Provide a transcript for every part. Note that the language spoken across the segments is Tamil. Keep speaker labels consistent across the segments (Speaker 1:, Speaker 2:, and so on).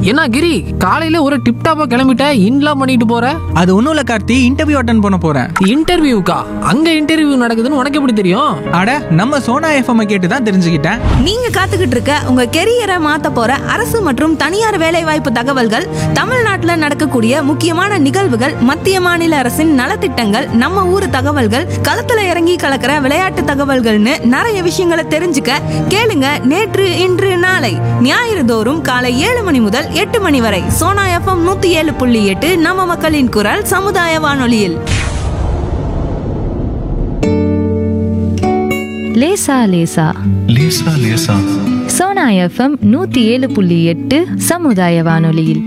Speaker 1: என்ன கிரி காலையில ஒரு டிப் டாப்பா கிளம்பிட்ட இன்லாம் பண்ணிட்டு போற
Speaker 2: அது ஒன்றும் இல்லை கார்த்தி இன்டர்வியூ அட்டன் பண்ண போகிறேன்
Speaker 1: இன்டர்வியூக்கா அங்க இன்டர்வியூ நடக்குதுன்னு உனக்கு எப்படி தெரியும்
Speaker 2: அட நம்ம சோனா எஃப்எம் கேட்டு தான் தெரிஞ்சுக்கிட்டேன்
Speaker 3: நீங்க காத்துக்கிட்டு இருக்க உங்க கெரியரை மாத்த போற அரசு மற்றும் தனியார் வேலைவாய்ப்பு தகவல்கள் தமிழ்நாட்டுல நடக்கக்கூடிய முக்கியமான நிகழ்வுகள் மத்திய மாநில அரசின் நலத்திட்டங்கள் நம்ம ஊர் தகவல்கள் களத்துல இறங்கி கலக்கிற விளையாட்டு தகவல்கள்னு நிறைய விஷயங்களை தெரிஞ்சுக்க கேளுங்க நேற்று இன்று நாளை ஞாயிறு தோறும் காலை ஏழு மணி முதல் எட்டு மணி வரை சோனா எஃப்எம் நூத்தி ஏழு புள்ளி எட்டு நம்ம மக்களின் குரல் சமுதாய வானொலியில்
Speaker 4: லேசா லேசா
Speaker 5: லேசா லேசா
Speaker 4: சோனா எஃப்எம் நூத்தி ஏழு புள்ளி எட்டு சமுதாய வானொலியில்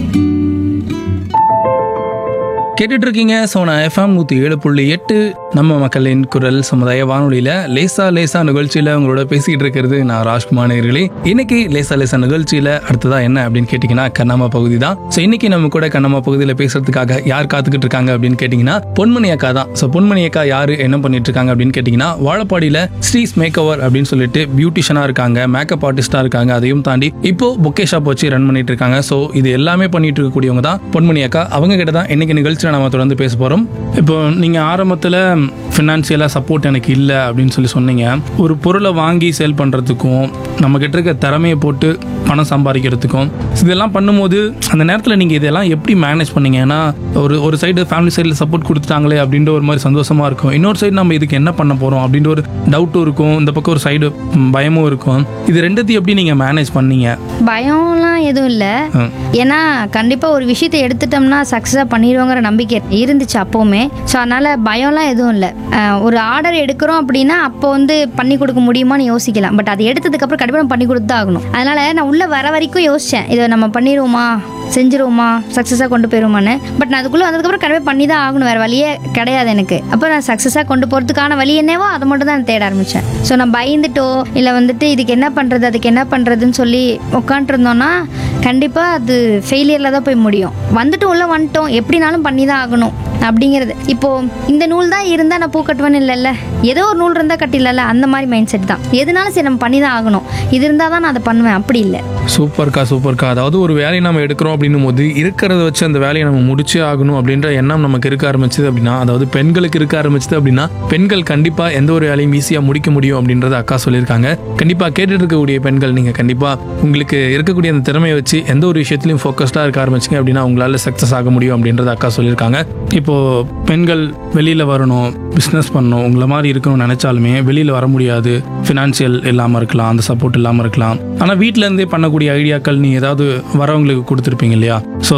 Speaker 6: கேட்டுட்டு இருக்கீங்க சோனா எஃப்எம் நூற்றி ஏழு புள்ளி எட்டு நம்ம மக்களின் குரல் சமுதாய வானொலியில் லேசா லேசா நிகழ்ச்சியில் உங்களோட பேசிக்கிட்டு இருக்கிறது நான் ராஜ்குமார் நேர்களே இன்னைக்கு லேசா லேசா நிகழ்ச்சியில் அடுத்ததா என்ன அப்படின்னு கேட்டிங்கன்னா கண்ணம்மா பகுதி தான் ஸோ இன்னைக்கு நம்ம கூட கண்ணம்மா பகுதியில் பேசுறதுக்காக யார் காத்துக்கிட்டு இருக்காங்க அப்படின்னு கேட்டிங்கன்னா பொன்மணி அக்கா தான் ஸோ பொன்மணி அக்கா யார் என்ன பண்ணிட்டு இருக்காங்க அப்படின்னு கேட்டிங்கன்னா வாழப்பாடியில் ஸ்ரீஸ் மேக் ஓவர் அப்படின்னு சொல்லிட்டு பியூட்டிஷியனாக இருக்காங்க மேக்கப் ஆர்டிஸ்டாக இருக்காங்க அதையும் தாண்டி இப்போ பொக்கே ஷாப் வச்சு ரன் பண்ணிட்டு இருக்காங்க ஸோ இது எல்லாமே பண்ணிட்டு இருக்கக்கூடியவங்க தான் பொன்மணி அக்கா அவங்க கிட்ட தான் இன்னைக்கு நிகழ்ச்சியில் நம்ம தொடர்ந்து பேச போகிறோம் இப்போ நீங்கள் ஆரம்பத்தில் ஃபினான்ஷியலாக சப்போர்ட் எனக்கு இல்லை அப்படின்னு சொல்லி சொன்னீங்க ஒரு பொருளை வாங்கி சேல் பண்ணுறதுக்கும் நம்ம கிட்ட இருக்க திறமையை போட்டு பணம் சம்பாதிக்கிறதுக்கும் இதெல்லாம் பண்ணும்போது அந்த நேரத்தில் நீங்கள் இதெல்லாம் எப்படி மேனேஜ் பண்ணீங்க ஏன்னா ஒரு ஒரு சைடு ஃபேமிலி சைடில் சப்போர்ட் கொடுத்துட்டாங்களே அப்படின்ற ஒரு மாதிரி சந்தோஷமா இருக்கும் இன்னொரு சைடு நம்ம இதுக்கு என்ன பண்ண போகிறோம் அப்படின்ற ஒரு டவுட்டும் இருக்கும் இந்த பக்கம் ஒரு சைடு பயமும் இருக்கும் இது ரெண்டுத்தையும் எப்படி நீங்கள் மேனேஜ் பண்ணீங்க
Speaker 7: பயம்லாம் எதுவும் இல்லை
Speaker 6: ம்.
Speaker 7: ஏன்னா கண்டிப்பாக ஒரு விஷயத்தை எடுத்துட்டோம்னா சக்ஸஸாக பண்ணிடுவோங்கிற நம்பிக்கை இருந்துச்சு அப்போவுமே ஸோ அதனால் பயம்லாம் எதுவும் இல்லை ஒரு ஆர்டர் எடுக்கிறோம் அப்படின்னா அப்போ வந்து பண்ணி கொடுக்க முடியுமான்னு யோசிக்கலாம் பட் அது எடுத்ததுக்கப்புறம் கண்டிப்பாக நம்ம பண்ணி கொடுத்து தான் ஆகணும் அதனால் நான் உள்ளே வர வரைக்கும் யோசித்தேன் இதை நம்ம பண்ணிடுவோமா செஞ்சிருவோமா சக்ஸஸாக கொண்டு போயிருவோமான்னு பட் நான் அதுக்குள்ளே வந்ததுக்கப்புறம் கண்டிப்பாக பண்ணி தான் ஆகணும் வேறு வழியே கிடையாது எனக்கு அப்போ நான் சக்ஸஸாக கொண்டு போகிறதுக்கான வழி என்னவோ அதை மட்டும் தான் நான் தேட ஆரம்பித்தேன் ஸோ நான் பயந்துட்டோ இல்லை வந்துட்டு இதுக்கு என்ன பண்ணுறது அதுக்கு என்ன பண்ணுறதுன்னு சொல்லி உட்காண்ட்ருந்தோன்னா கண்டிப்பாக அது ஃபெயிலியரில் தான் போய் முடியும் வந்துட்டு உள்ளே வந்துட்டோம் எப்படினாலும் பண்ணி தான் ஆகணும் அப்படிங்கிறது இப்போ இந்த நூல் தான் இருந்தால் நான் பூ கட்டுவேன்னு இல்லைல்ல ஏதோ ஒரு நூல் இருந்தால் கட்டிடல அந்த மாதிரி மைண்ட் செட் தான் எதுனாலும் சரி நம்ம பண்ணி தான் ஆகணும் இது இருந்தால் தான் நான் அதை பண்ணுவேன் அப்படி இல்லை
Speaker 6: சூப்பர்க்கா சூப்பர்க்கா அதாவது ஒரு வேலையை நம்ம எடுக்கிறோம் அப்படின்னும் போது இருக்கிறத வச்சு அந்த வேலையை நம்ம முடிச்சே ஆகணும் அப்படின்ற எண்ணம் நமக்கு இருக்க ஆரம்பிச்சது அப்படின்னா அதாவது பெண்களுக்கு இருக்க ஆரம்பிச்சது அப்படின்னா பெண்கள் கண்டிப்பா எந்த ஒரு வேலையும் ஈஸியா முடிக்க முடியும் அப்படின்றத அக்கா சொல்லியிருக்காங்க கண்டிப்பா கேட்டுட்டு இருக்கக்கூடிய பெண்கள் நீங்க கண்டிப்பா உங்களுக்கு இருக்கக்கூடிய அந்த திறமையை வச்சு எந்த ஒரு விஷயத்திலையும் ஃபோக்கஸ்டா இருக்க ஆரம்பிச்சிங்க அப்படின்னா உங்களால சக்சஸ் ஆக முடியும் அப்படின்றத அக்கா சொல்லியிருக்காங்க இப்போ பெண்கள் வெளியில வரணும் பிஸ்னஸ் பண்ணணும் உங்களை மாதிரி இருக்கணும்னு நினைச்சாலுமே வெளியில வர முடியாது ஃபினான்ஷியல் இல்லாமல் இருக்கலாம் அந்த சப்போர்ட் இல்லாமல் இருக்கலாம் ஆனால் வீட்டில இருந்தே பண்ணக்கூடிய ஐடியாக்கள் நீ ஏதாவது வரவங்களுக்கு கொடுத்துருப்பீங்க இல்லையா ஸோ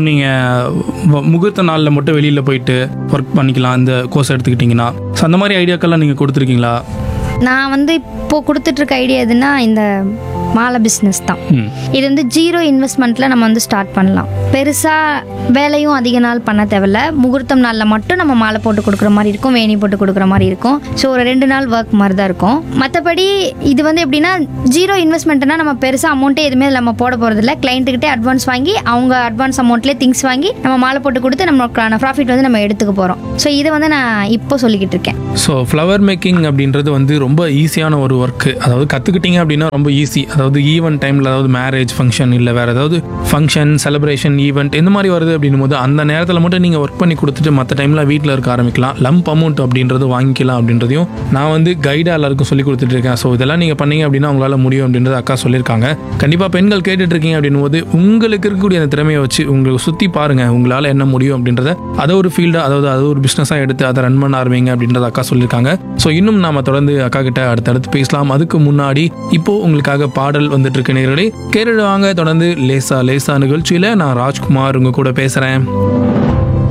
Speaker 6: நீங்கள் முகூர்த்த நாளில் மட்டும் வெளியில் போயிட்டு ஒர்க் பண்ணிக்கலாம் இந்த கோர்ஸ் எடுத்துக்கிட்டிங்கன்னா ஸோ அந்த மாதிரி ஐடியாக்கள்லாம் நீங்கள் கொடுத்துருக்கீங்களா
Speaker 7: நான் வந்து இப்போ கொடுத்துட்ருக்க ஐடியா எதுனா இந்த மாலை பிஸ்னஸ் தான்
Speaker 6: ம்
Speaker 7: இது வந்து ஜீரோ இன்வெஸ்ட்மெண்ட்டில் நம்ம வந்து ஸ்டார்ட் பண்ணலாம் பெருசாக வேலையும் அதிக நாள் பண்ண தேவையில்ல முகூர்த்தம் நாளில் மட்டும் நம்ம மாலை போட்டு கொடுக்குற மாதிரி இருக்கும் வேணி போட்டு கொடுக்குற மாதிரி இருக்கும் ஸோ ஒரு ரெண்டு நாள் ஒர்க் மாதிரி தான் இருக்கும் மற்றபடி இது வந்து எப்படின்னா ஜீரோ இன்வெஸ்ட்மெண்ட்னா நம்ம பெருசாக அமௌண்ட்டே எதுவுமே நம்ம போட போகிறதில்ல கிளைண்ட்டுக்கிட்டே அட்வான்ஸ் வாங்கி அவங்க அட்வான்ஸ் அமௌண்ட்லேயே திங்ஸ் வாங்கி நம்ம மாலை போட்டு கொடுத்து நம்மளுக்கான ப்ராஃபிட் வந்து நம்ம எடுத்துக்க போகிறோம் ஸோ இதை வந்து நான் இப்போ சொல்லிக்கிட்டு இருக்கேன்
Speaker 6: ஸோ ஃப்ளவர் மேக்கிங் அப்படின்றது வந்து ரொம்ப ஈஸியான ஒரு ஒர்க்கு அதாவது கற்றுக்கிட்டீங்க அப்படின்னா ரொம்ப ஈஸி அதாவது ஈவெண்ட் டைமில் அதாவது மேரேஜ் ஃபங்க்ஷன் இல்லை வேறு ஏதாவது ஃபங்க்ஷன் செலிப்ரேஷன் ஈவெண்ட் இந்த மாதிரி வருது அப்படின்னும் போது அந்த நேரத்தில் மட்டும் நீங்கள் ஒர்க் பண்ணி கொடுத்துட்டு மற்ற டைமில் வீட்டில் இருக்க ஆரம்பிக்கலாம் லம்ப் அமௌண்ட் அப்படின்றது வாங்கிக்கலாம் அப்படின்றதையும் நான் வந்து கைடாக எல்லாருக்கும் சொல்லி கொடுத்துட்டு இருக்கேன் ஸோ இதெல்லாம் நீங்கள் பண்ணீங்க அப்படின்னா உங்களால் முடியும் அப்படின்றது அக்கா சொல்லியிருக்காங்க கண்டிப்பாக பெண்கள் கேட்டுட்டு இருக்கீங்க அப்படின்னும் போது உங்களுக்கு இருக்கக்கூடிய அந்த திறமையை வச்சு உங்களுக்கு சுற்றி பாருங்கள் உங்களால் என்ன முடியும் அப்படின்றத அதை ஒரு ஃபீல்டாக அதாவது அது ஒரு பிஸ்னஸாக எடுத்து அதை ரன் பண்ண ஆரம்பிங்க அப்படின்றத அக்கா சொல்லியிருக்காங்க ஸோ இன்னும் நாம தொடர்ந்து அக்கா கிட்ட அடுத்தடுத்து பேசலாம் அதுக்கு முன்னாடி இப்போ உங்களுக்காக பாடல் வந்துட்டு இருக்கு நேர்களே கேரளாங்க தொடர்ந்து லேசா லேசா நிகழ்ச்சியில் நான் ராஜ்குமார் உங்க கூட பேசுகிறேன்